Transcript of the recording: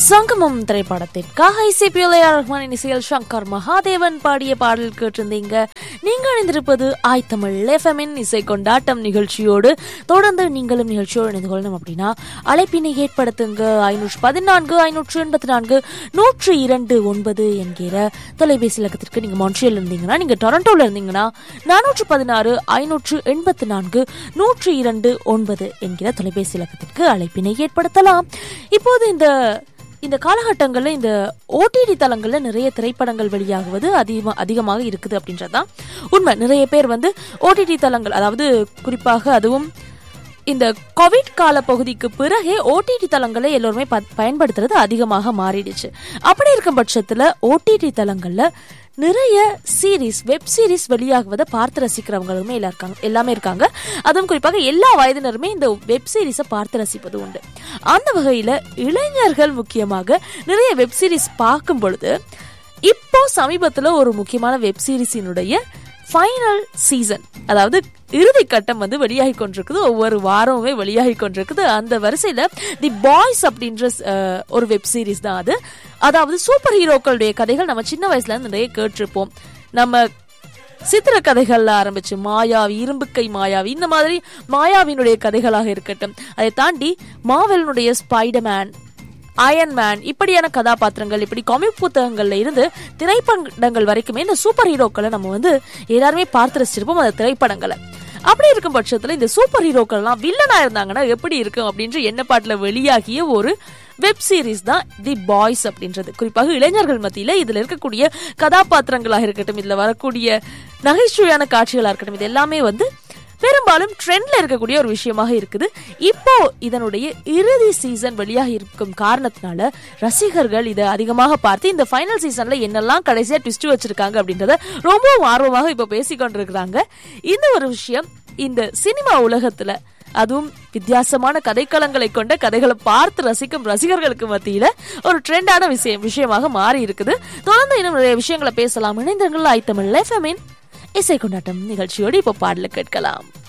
சங்கமம் திரைப்படத்திற்காக இசைப்பியலையார் ரஹ்மானின் இசையில் சங்கர் மகாதேவன் பாடிய பாடல் கேட்டிருந்தீங்க நீங்கள் இணைந்திருப்பது ஆய் தமிழ் எஃப்எம்மின் இசை கொண்டாட்டம் நிகழ்ச்சியோடு தொடர்ந்து நீங்களும் நிகழ்ச்சியோடு இணைந்து கொள்ளணும் அப்படின்னா அழைப்பினை ஏற்படுத்துங்க ஐநூற்று பதினான்கு ஐநூற்று எண்பத்தி நான்கு நூற்று இரண்டு ஒன்பது என்கிற தொலைபேசி இலக்கத்திற்கு நீங்க மான்ட்ரியல் இருந்தீங்கன்னா நீங்க டொரண்டோல இருந்தீங்கன்னா நானூற்று பதினாறு ஐநூற்று எண்பத்தி நான்கு நூற்று இரண்டு ஒன்பது என்கிற தொலைபேசி இலக்கத்திற்கு அழைப்பினை ஏற்படுத்தலாம் இப்போது இந்த இந்த காலகட்டங்களில் இந்த ஓடிடி தளங்களில் நிறைய திரைப்படங்கள் வெளியாகுவது அதிகமாக அதிகமாக இருக்குது அப்படின்றதுதான் உண்மை நிறைய பேர் வந்து ஓடிடி தளங்கள் அதாவது குறிப்பாக அதுவும் இந்த கோவிட் கால பகுதிக்கு பிறகே ஓடிடி தளங்களை எல்லோருமே ப- பயன்படுத்துறது அதிகமாக மாறிடுச்சு அப்படி இருக்கும் பட்சத்தில் ஓடிடி தளங்களில் நிறைய சீரிஸ் வெப் சீரிஸ் வெளியாகுவதை பார்த்து ரசிக்கிறவங்களுமே எல்லாம் இருக்காங்க எல்லாமே இருக்காங்க அதுவும் குறிப்பாக எல்லா வயதினருமே இந்த வெப் சீரிஸை பார்த்து ரசிப்பது உண்டு அந்த வகையில் இளைஞர்கள் முக்கியமாக நிறைய வெப் சீரிஸ் பார்க்கும் பொழுது இப்போ சமீபத்தில் ஒரு முக்கியமான வெப் சீரிஸினுடைய ஃபைனல் சீசன் அதாவது இறுதி கட்டம் வந்து வெளியாகி கொண்டிருக்குது ஒவ்வொரு வாரமுமே வெளியாகி கொண்டிருக்குது அந்த வரிசையில தி பாய்ஸ் அப்படின்ற அஹ், ஒரு வெப் சீரிஸ் தான் அது அதாவது சூப்பர் ஹீரோக்களுடைய கதைகள் நம்ம சின்ன வயசுல இருந்து நிறைய கேட்டிருப்போம் நம்ம சித்திர கதைகள்ல ஆரம்பிச்சு மாயாவி இரும்புக்கை மாயாவி இந்த மாதிரி மாயாவினுடைய கதைகளாக இருக்கட்டும் அதை தாண்டி மாவெலனுடைய ஸ்பைடர்மேன் அயன்மேன் இப்படியான கதாபாத்திரங்கள் இப்படி காமிக் புத்தகங்கள்ல இருந்து திரைப்படங்கள் வரைக்குமே இந்த சூப்பர் ஹீரோக்களை நம்ம வந்து எல்லாருமே பார்த்து ரசிச்சிருப்போம் அந்த திரைப்படங்களை அப்படி இருக்கும் பட்சத்துல இந்த சூப்பர் ஹீரோக்கள்லாம் வில்லனா இருந்தாங்கன்னா எப்படி இருக்கும் அப்படின்ற எண்ணப்பாட்டுல வெளியாகிய ஒரு வெப் சீரிஸ் தான் தி பாய்ஸ் அப்படின்றது குறிப்பாக இளைஞர்கள் மத்தியில இதுல இருக்கக்கூடிய கதாபாத்திரங்களாக இருக்கட்டும் இதுல வரக்கூடிய நகைச்சுவையான காட்சிகளா இருக்கட்டும் இது எல்லாமே வந்து பெரும்பாலும் ட்ரெண்ட்ல இருக்கக்கூடிய ஒரு விஷயமாக இருக்குது இப்போ இதனுடைய இறுதி சீசன் வெளியாக இருக்கும் காரணத்தினால ரசிகர்கள் இதை அதிகமாக பார்த்து இந்த ஃபைனல் சீசன்ல என்னெல்லாம் கடைசியா ட்விஸ்ட் வச்சிருக்காங்க அப்படின்றத ரொம்பவும் ஆர்வமாக இப்போ பேசிக்கொண்டிருக்கிறாங்க இந்த ஒரு விஷயம் இந்த சினிமா உலகத்துல அதுவும் வித்தியாசமான கதைக்களங்களை கொண்ட கதைகளை பார்த்து ரசிக்கும் ரசிகர்களுக்கு மத்தியில ஒரு ட்ரெண்டான விஷயம் விஷயமாக மாறி இருக்குது தொடர்ந்து இன்னும் நிறைய விஷயங்களை பேசலாம் இணைந்தங்கள் ஐத்தமிழ் எஃப்எம்மின் இசை கொண்டாட்டம் நிகழ்ச்சியோடு இப்போ பாடல கேட்கலாம்